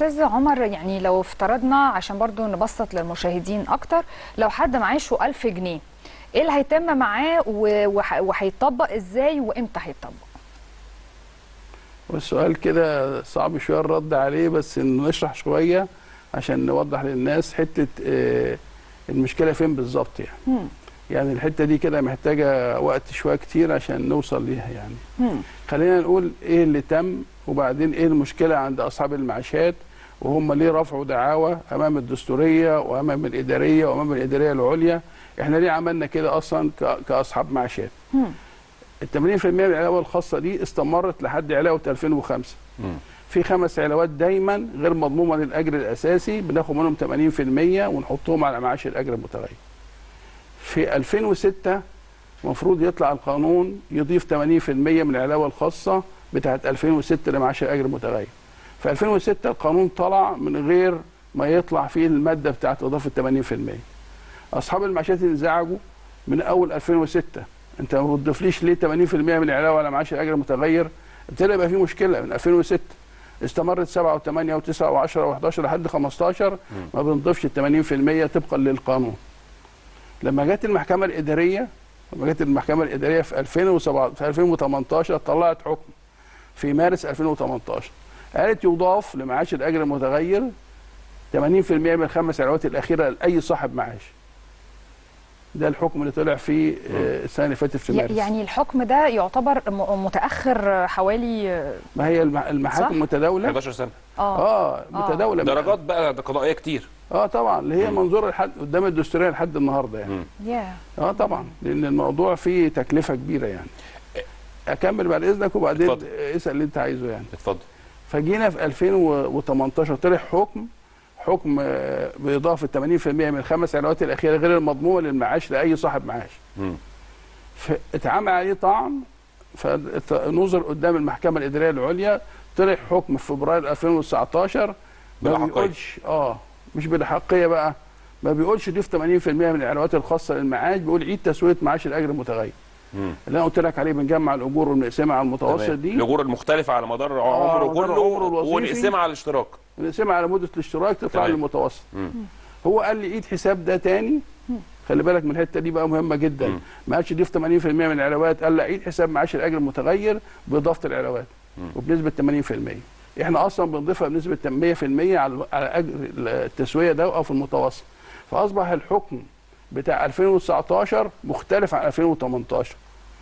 استاذ عمر يعني لو افترضنا عشان برضو نبسط للمشاهدين اكتر لو حد معاشه 1000 جنيه ايه اللي هيتم معاه و- وح- وهيطبق ازاي وامتى هيطبق والسؤال كده صعب شويه الرد عليه بس نشرح شويه عشان نوضح للناس حته آه، المشكله فين بالظبط يعني مم. يعني الحته دي كده محتاجه وقت شويه كتير عشان نوصل ليها يعني مم. خلينا نقول ايه اللي تم وبعدين ايه المشكله عند اصحاب المعاشات وهم ليه رفعوا دعاوى امام الدستوريه وامام الاداريه وامام الاداريه العليا احنا ليه عملنا كده اصلا ك- كاصحاب معاشات مم. ال 80% من العلاوه الخاصه دي استمرت لحد علاوه 2005 مم. في خمس علاوات دايما غير مضمومه للاجر الاساسي بناخد منهم 80% ونحطهم على معاش الاجر المتغير. في 2006 المفروض يطلع القانون يضيف 80% من العلاوه الخاصه بتاعه 2006 لمعاش الاجر المتغير. في 2006 القانون طلع من غير ما يطلع فيه الماده بتاعه اضافه 80%. اصحاب المعاشات انزعجوا من اول 2006 انت ما بتضيفليش ليه 80% من العلاوه على معاش الاجر المتغير؟ ابتدى يبقى في مشكله من 2006 استمرت 7 و8 و9 و10 و11 لحد 15 ما بنضيفش ال 80% طبقا للقانون. لما جت المحكمه الاداريه لما جت المحكمه الاداريه في 2007 في 2018 طلعت حكم في مارس 2018 قالت يضاف لمعاش الاجر المتغير 80% من الخمس علاوات الاخيره لاي صاحب معاش. ده الحكم اللي طلع فيه آه، السنه اللي فاتت في ي- مارس. يعني الحكم ده يعتبر م- متاخر حوالي ما هي الم- صح؟ المحاكم متداوله 11 سنه اه اه متداوله درجات بقى قضائيه كتير اه طبعا اللي هي منظوره لحد قدام الدستوريه لحد النهارده يعني مم. يا اه طبعا لان الموضوع فيه تكلفه كبيره يعني اكمل بعد اذنك وبعدين اتفضل. اسال اللي انت عايزه يعني اتفضل فجينا في 2018 طلع حكم حكم آه، باضافه 80% من الخمس علاوات الاخيره غير المضمومه للمعاش لاي صاحب معاش مم. فاتعمل عليه طعن فنظر قدام المحكمه الاداريه العليا طلع حكم في فبراير 2019 ما بالأحقية. بيقولش اه مش بالاحقيه بقى ما بيقولش ضيف 80% من العلاوات الخاصه للمعاش بيقول عيد تسويه معاش الاجر المتغير مم. اللي انا قلت لك عليه بنجمع الاجور ونقسمها على المتوسط تمام. دي الاجور المختلفه على مدار آه، عمره مدار كله عمره الوظيفي. ونقسمها على الاشتراك نقسمها على مده الاشتراك تطلع تمام. لي المتوسط مم. هو قال لي عيد حساب ده تاني خلي بالك من الحته دي بقى مهمه جدا مم. ما قالش ضيف 80% من العلاوات قال لا عيد حساب معاش الاجر المتغير باضافه العلاوات مم. وبنسبه 80% احنا اصلا بنضيفها بنسبه 100% على على اجر التسويه ده او في المتوسط فاصبح الحكم بتاع 2019 مختلف عن 2018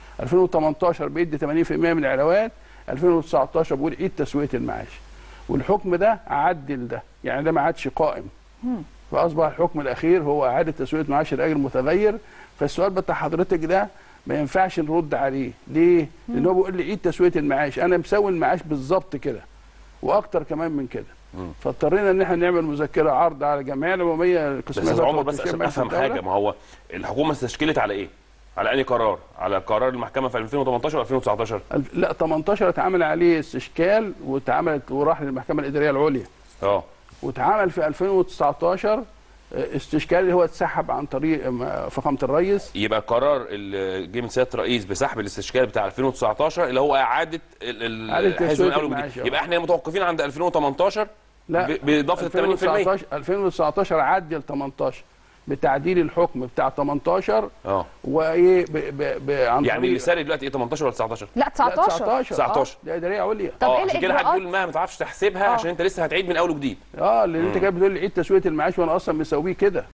2018 بيدي 80% من العلاوات 2019 بيقول عيد تسويه المعاش والحكم ده عدل ده يعني ده ما عادش قائم فاصبح الحكم الاخير هو اعاده تسويه معاش الاجر المتغير فالسؤال بتاع حضرتك ده ما ينفعش نرد عليه ليه لان هو بيقول لي عيد تسويه المعاش انا مسوي المعاش بالظبط كده واكتر كمان من كده مم. فاضطرينا ان احنا نعمل مذكره عرض على الجمعيه العموميه بس القسميه يا عمر بس والتشريع عشان مجلس افهم الدولة. حاجه ما هو الحكومه استشكلت على ايه؟ على انهي قرار؟ على قرار المحكمه في 2018 و 2019 الف- لا 18 اتعمل عليه استشكال واتعملت وراح للمحكمه الاداريه العليا اه واتعمل في 2019 آه، استشكال اللي هو اتسحب عن طريق آه، فخامه الرئيس يبقى القرار اللي جه من سياده الرئيس بسحب الاستشكال بتاع 2019 اللي هو اعاده ال- ال- إعادة الحزب تسوية من اول المعاش، وجديد آه. يبقى احنا متوقفين عند 2018 لا ب- باضافه 80% 2019 2019 عدل 18 بتعديل الحكم بتاع 18 اه وايه ب- ب- ب- عن يعني اللي طريق ساري دلوقتي ايه 18 ولا 19 لا لا، 19 19 19 ده اداريه عليا طب اه إيه عشان كده الإجراءات؟ هتقول ما ما تعرفش تحسبها آه. عشان انت لسه هتعيد من اول وجديد اه لان انت كده بتقول لي عيد تسويه المعاش وانا اصلا مسويه كده